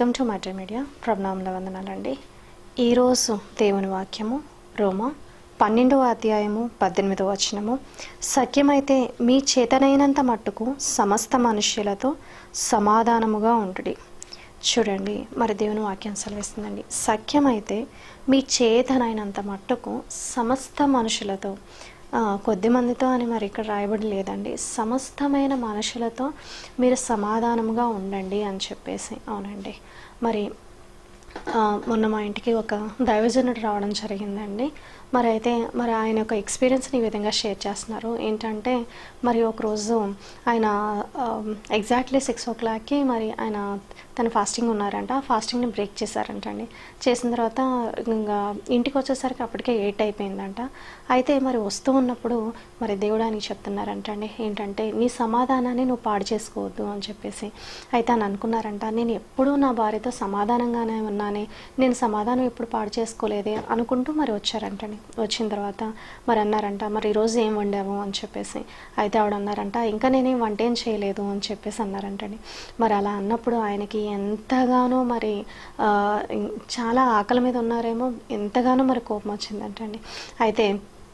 welcome to matter media ప్రణాముల వందనాలండి ఈరోజు దేవుని వాక్యము రోమ పన్నెండవ అధ్యాయము పద్దెనిమిదవ వచనము సత్యమైతే మీ చేతనైనంత మట్టుకు సమస్త మనుష్యులతో సమాధానముగా ఉండుడి చూడండి మరి దేవుని వాక్యం సెలవిస్తుందండి సఖ్యమైతే మీ చేతనైనంత మట్టుకు సమస్త మనుషులతో ఆ, కొద్ది మందితో అని మరి ఇక్కడ రాయబడి లేదండి సమస్తమైన మనుషులతో మీరు సమాధానముగా ఉండండి అని చెప్పేసి అవునండి మరి ఆ, మొన్న మా ఇంటికి ఒక దైవజనుడు రావడం జరిగిందండి మరి అయితే మరి ఆయన యొక్క ఎక్స్పీరియన్స్ని ఈ విధంగా షేర్ చేస్తున్నారు ఏంటంటే మరి ఒకరోజు ఆయన ఎగ్జాక్ట్లీ సిక్స్ ఓ క్లాక్కి మరి ఆయన తన ఫాస్టింగ్ ఉన్నారంట ఆ ఫాస్టింగ్ని బ్రేక్ చేశారంట అండి చేసిన తర్వాత ఇంకా ఇంటికి వచ్చేసరికి అప్పటికే ఎయిట్ అయిపోయిందంట అయితే మరి వస్తూ ఉన్నప్పుడు మరి దేవుడు ఆయనకి చెప్తున్నారంటండి ఏంటంటే నీ సమాధానాన్ని నువ్వు పాడు చేసుకోవద్దు అని చెప్పేసి అయితే అని అనుకున్నారంట నేను ఎప్పుడూ నా భార్యతో సమాధానంగానే ఉన్నానే నేను సమాధానం ఎప్పుడు పాడు చేసుకోలేదే అనుకుంటూ మరి వచ్చారంటండి వచ్చిన తర్వాత మరి అన్నారంట మరి ఈరోజు ఏం వండాము అని చెప్పేసి అయితే ఆవిడ అన్నారంట ఇంకా నేనేం వంట ఏం చేయలేదు అని చెప్పేసి అన్నారంటండి మరి అలా అన్నప్పుడు ఆయనకి ఎంతగానో మరి ఆ, ఇం- చాలా ఆకలి మీద ఉన్నారేమో ఎంతగానో మరి కోపం వచ్చిందంటండి అయితే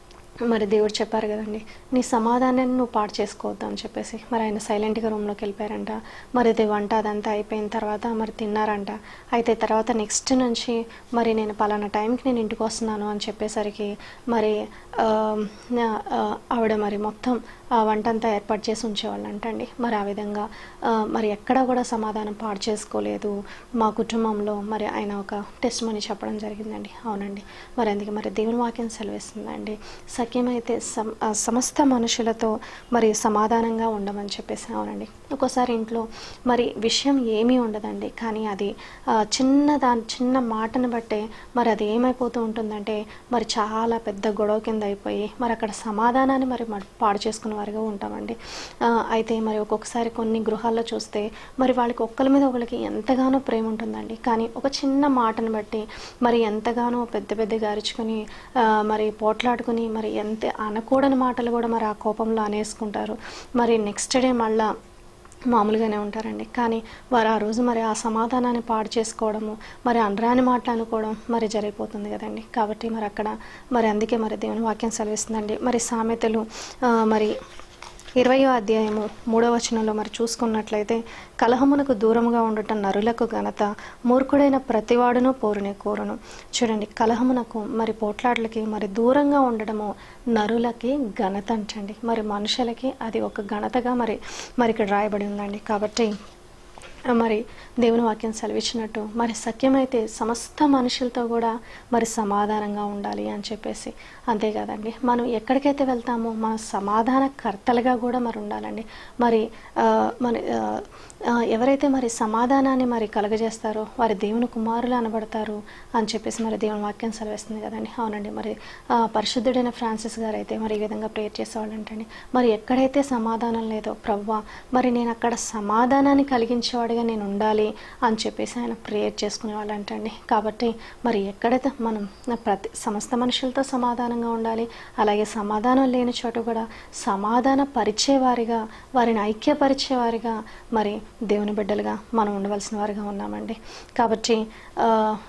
మరి దేవుడు చెప్పారు కదండి నీ సమాధానాన్ని నువ్వు పాడు చేసుకోవద్దు అని చెప్పేసి మరి ఆయన సైలెంట్గా రూమ్లోకి వెళ్ళిపోయారంట మరి ఇది వంట అదంతా అయిపోయిన తర్వాత మరి తిన్నారంట అయితే తర్వాత నెక్స్ట్ నుంచి మరి నేను పలానా టైంకి నేను ఇంటికి వస్తున్నాను అని చెప్పేసరికి మరి ఆ, నా- ఆ, ఆవిడ మరి మొత్తం ఆ వంట అంతా ఏర్పాటు చేసి ఉంచేవాళ్ళు అంటండి మరి ఆ విధంగా ఆ, మరి ఎక్కడా కూడా సమాధానం పాడు చేసుకోలేదు మా కుటుంబంలో మరి ఆయన ఒక టెస్ట్ మనీ చెప్పడం జరిగిందండి అవునండి మరి అందుకే మరి దేవుని వాక్యం సెలవిస్తుందండి సఖ్యమైతే సమ ఆ, సమస్త మనుషులతో మరి సమాధానంగా ఉండమని చెప్పేసి అవునండి ఒక్కోసారి ఇంట్లో మరి విషయం ఏమీ ఉండదండి కానీ అది ఆ, చిన్న దాని చిన్న మాటను బట్టే మరి అది ఏమైపోతూ ఉంటుందంటే మరి చాలా పెద్ద గొడవ కింద అయిపోయి మరి అక్కడ సమాధానాన్ని మరి మరి పాడు చేసుకున్న వారిగా ఉంటామండి ఆ, అయితే మరి ఒక్కొక్కసారి కొన్ని గృహాల్లో చూస్తే మరి వాళ్ళకి ఒక్కరి మీద ఒకరికి ఎంతగానో ప్రేమ ఉంటుందండి కానీ ఒక చిన్న మాటను బట్టి మరి ఎంతగానో పెద్ద పెద్దగా అరుచుకొని ఆ, మరి పోట్లాడుకుని మరి ఎంత అనకూడని మాటలు కూడా మరి ఆ కోపంలో అనేసుకుంటారు మరి నెక్స్ట్ డే మళ్ళా మామూలుగానే ఉంటారండి కానీ వారు ఆ రోజు మరి ఆ సమాధానాన్ని పాడు చేసుకోవడము మరి అనరాని మాటలు అనుకోవడం మరి జరిగిపోతుంది కదండి కాబట్టి మరి అక్కడ మరి అందుకే మరి దేవుని వాక్యం సెలవిస్తుందండి మరి సామెతలు ఆ, మరి ఇరవయో అధ్యాయము మూడవ వచనంలో మరి చూసుకున్నట్లయితే కలహమునకు దూరముగా ఉండటం నరులకు ఘనత మూర్ఖుడైన ప్రతివాడును పోరునే కోరును చూడండి కలహమునకు మరి పోట్లాట్లకి మరి దూరంగా ఉండడము నరులకి ఘనత అంటండి మరి మనుషులకి అది ఒక ఘనతగా మరి మరి ఇక్కడ రాయబడి ఉందండి కాబట్టి మరి దేవుని వాక్యం సెలవిచ్చినట్టు మరి సత్యమైతే సమస్త మనుషులతో కూడా మరి సమాధానంగా ఉండాలి అని చెప్పేసి అంతే కదండి మనం ఎక్కడికైతే వెళ్తామో మన సమాధాన కర్తలుగా కూడా మరి ఉండాలండి మరి ఆ, మన ఆ, ఆ, ఎవరైతే మరి సమాధానాన్ని మరి కలగజేస్తారో వారి దేవుని కుమారులు అనబడతారు అని చెప్పేసి మరి దేవుని వాక్యం సెలవిస్తుంది కదండి అవునండి మరి ఆ, పరిశుద్ధుడైన ఫ్రాన్సిస్ గారు అయితే మరి ఈ విధంగా ప్రేయర్ చేసేవాళ్ళు అంటండి మరి ఎక్కడైతే సమాధానం లేదో ప్రవ్వా మరి నేను అక్కడ సమాధానాన్ని కలిగించేవాడిగా నేను ఉండాలి అని చెప్పేసి ఆయన ప్రేయర్ చేసుకునే వాళ్ళు అంటండి కాబట్టి మరి ఎక్కడైతే మనం ప్రతి సమస్త మనుషులతో సమాధానంగా ఉండాలి అలాగే సమాధానం లేని చోట కూడా సమాధాన పరిచేవారిగా వారిని ఐక్యపరిచేవారిగా మరి దేవుని బిడ్డలుగా మనం ఉండవలసిన వారిగా ఉన్నామండి కాబట్టి ఆ,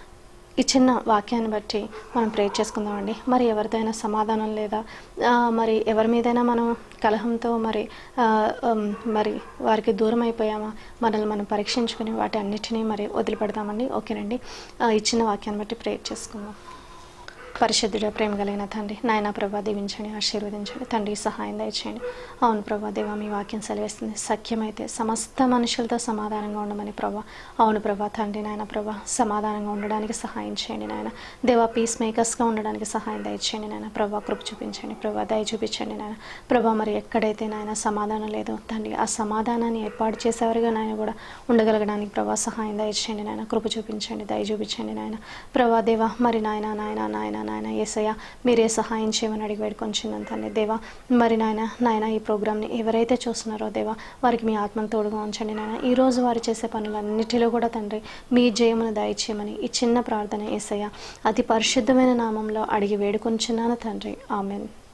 ఈ చిన్న వాక్యాన్ని బట్టి మనం ప్రేర్ చేసుకుందామండి మరి ఎవరిదైనా సమాధానం లేదా ఆ, మరి ఎవరి మీదైనా మనం కలహంతో మరి ఆ, ఉమ్, మరి వారికి దూరం అయిపోయామా మనల్ని మనం పరీక్షించుకుని వాటి అన్నిటినీ మరి వదిలిపెడదామండి ఓకేనండి ఆ, ఈ చిన్న వాక్యాన్ని బట్టి ప్రేర్ చేసుకుందాం పరిశుద్ధుడ ప్రేమ కలిగిన తండ్రి నాయన ప్రభా దీవించండి ఆశీర్వదించండి తండ్రి సహాయం దయచేయండి అవును ప్రభా దేవా మీ వాక్యం సెలవిస్తుంది సఖ్యమైతే సమస్త మనుషులతో సమాధానంగా ఉండమని ప్రభా అవును ప్రభా తండ్రి నాయన ప్రభా సమాధానంగా ఉండడానికి సహాయం చేయండి నాయన దేవా పీస్ మేకర్స్గా ఉండడానికి సహాయం దయచేయండి నాయన ప్రభా కృప చూపించండి ప్రభా దయ చూపించండి నాయన ప్రభా మరి ఎక్కడైతే నాయన సమాధానం లేదో తండ్రి ఆ సమాధానాన్ని ఏర్పాటు చేసేవారుగా నాయన కూడా ఉండగలగడానికి ప్రభా సహాయం దయచేయండి నాయన కృప చూపించండి దయ చూపించండి నాయన ప్రభా దేవా మరి నాయన నాయన నాయన నాయన ఏసయ్య మీరే సహాయం చేయమని అడిగి వేడుకొంచున్నాను తండ్రి దేవా మరి నాయన నాయన ఈ ప్రోగ్రామ్ని ఎవరైతే చూస్తున్నారో దేవా వారికి మీ ఆత్మను తోడుగా ఉంచండి నాయన ఈ రోజు వారు చేసే పనులన్నిటిలో కూడా తండ్రి మీ జయమును దయచేయమని ఈ చిన్న ప్రార్థన ఏసయ్య అతి పరిశుద్ధమైన నామంలో అడిగి వేడుకొంచున్నాను తండ్రి ఆమెన్